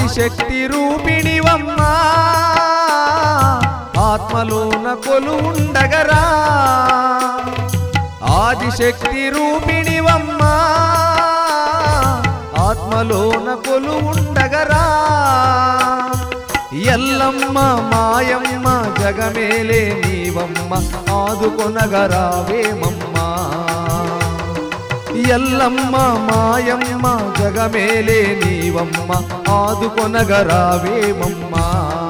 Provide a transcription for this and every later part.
ఆదిశక్తి రూపిణివమ్మా ఆత్మలోన కొలు ఉండగరా ఆదిశక్తి రూపిణివమ్మా ఆత్మలోన కొలు ఉండగరా ఎల్లమ్మ మాయమ్మ జగమేలే నీవమ్మ ఆదుకొనగరావేమమ్మా ఎల్లమ్మ మాయమ్మ జగమేలే నీవమ్మ ఆదుకొనగరావేమమ్మా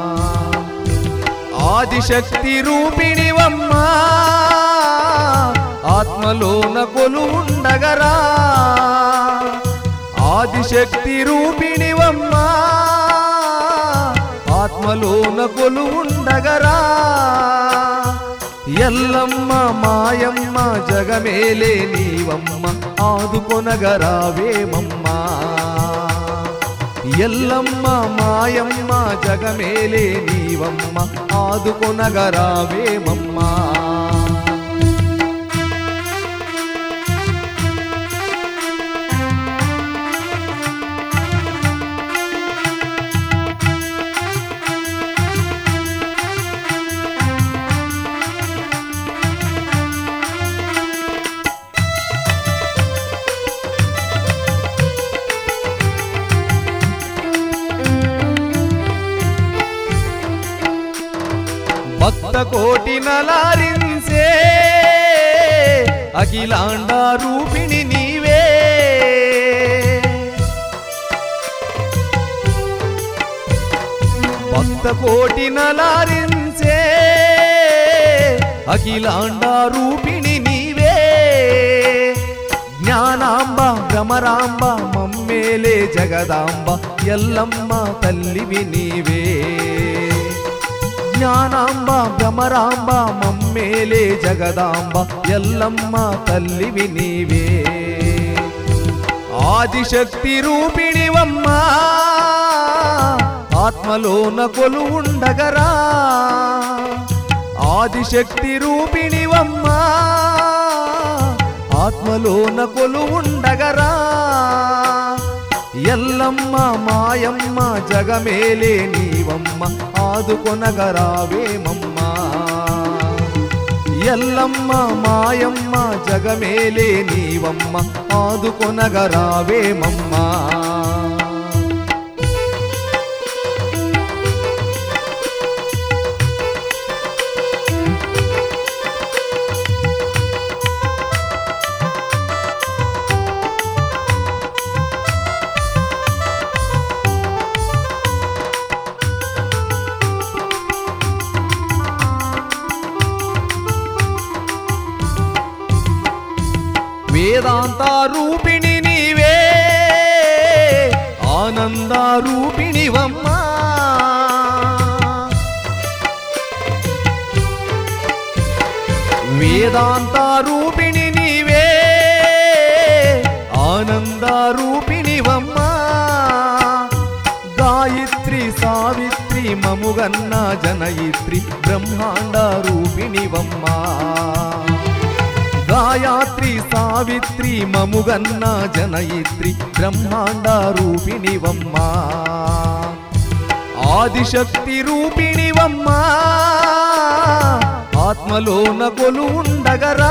ఆదిశక్తి రూపిణివమ్మా ఆత్మలోన కొలు ఉండగరా ఆదిశక్తి రూపిణివమ్మా ఆత్మలోన కొలు ఉండగరా ఎల్లమ్మ మాయమ్మ జగమేలే నీవమ్మ ఆదుకొనగరావేమమ్మా ఎల్లమ్మ మాయమ్మ జగమేలే నీవమ్మ ఆదుకొనగరావేమమ్మా భక్త కోటి నలారించే అఖిలాండ రూపిణి నీవే భక్త కోటి నలారించే అఖిలాండ రూపిణి నీవే జ్ఞానాంబ భ్రమరాంబ మమ్మేలే జగదాంబ ఎల్లమ్మ తల్లివి నీవే జ్ఞానాంబ భ్రమరాంబ మమ్మేలే జగదాంబ ఎల్లమ్మ తల్లివి నీవే ఆదిశక్తి రూపిణివమ్మా ఆత్మలోన కొలు ఉండగరా ఆదిశక్తి రూపిణివమ్మా ఆత్మలోన కొలు ఉండగరా ఎల్లమ్మ మాయమ్మ జగమేలే నీవమ్మ ఆదుకొనగరావేమమ్మా ఎల్లమ్మ మాయమ్మ జగమేలే నీవమ్మ ఆదుకొనగరావేమమ్మా వేదాంత రూపిణి నీవే ఆనంద రూపిణివమ్మా వేదాంత రూపిణి నీవే ఆనంద రూపిణివమ్మా గాయత్రి సావిత్రి మముగన్న జనయిత్రి బ్రహ్మాండ రూపిణివమ్మా గాయత్రి సావిత్రి మముగన్న జనయిత్రి బ్రహ్మాండ రూపిణివమ్మా ఆదిశక్తి రూపిణివమ్మా ఆత్మలోన కొలు ఉండగరా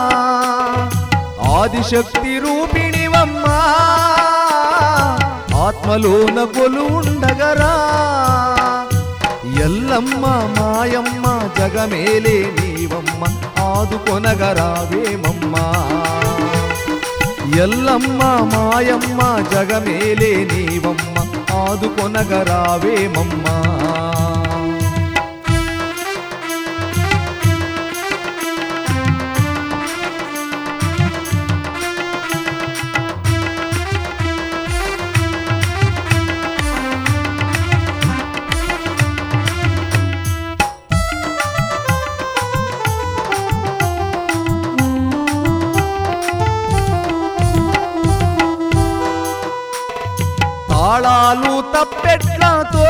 ఆదిశక్తి రూపిణివమ్మా ఆత్మలోన కొలు ఉండగరా ఎల్లమ్మ మాయమ్మ జగమేలే నీవమ్మ ఆదుకొనగరావేమమ్మా ఎల్లమ్మ మాయమ్మ జగమేలే నీవమ్మ ఆదుకొనగరావేమమ్మా తాళాలు తప్పెట్లతో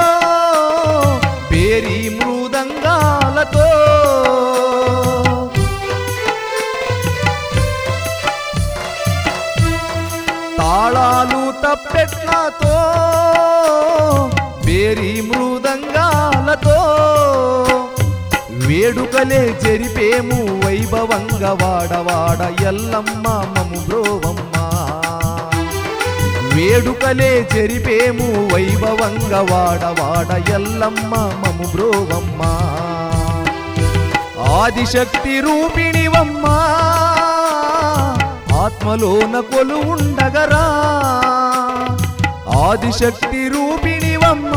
పేరి మృదంగాలతో తాళాలు తప్పెట్ల పట్నాలతో వేరి మృదంగాలతో వేడుకలే జరిపేము వైభవంగా వాడవాడ ఎల్లమ్మ మము బ్రోవమ్మ వేడుకలే జరిపేము వైభవంగా వాడవాడ ఎల్లమ్మ మము బ్రోవమ్మ ఆదిశక్తి రూపిణివమ్మ ఆత్మలోన కొలు ఉండగరా ఆదిశక్తి రూపిణివమ్మ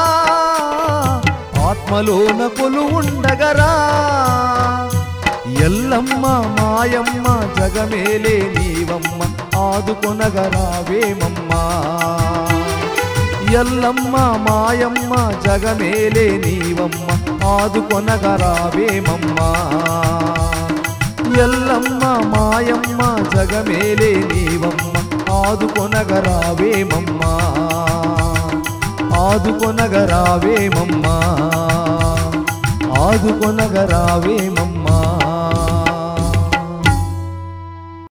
ఆత్మలోన కొలు ఉండగరా ఎల్లమ్మ మాయమ్మ జగమేలే నీవమ్మ ఆదుకొనగరావేమమ్మా ఎల్లమ్మ మాయమ్మ జగమేలే నీవమ్మ ఆదుకొనగరావేమమ్మా ఎల్లమ్మ మాయమ్మ జగమేలే నీవమ్మ ఆదుకొనగరావేమమ్మా ఆదుకొనగరావేమమ్మా ఆదుకొనగరావేమమ్మా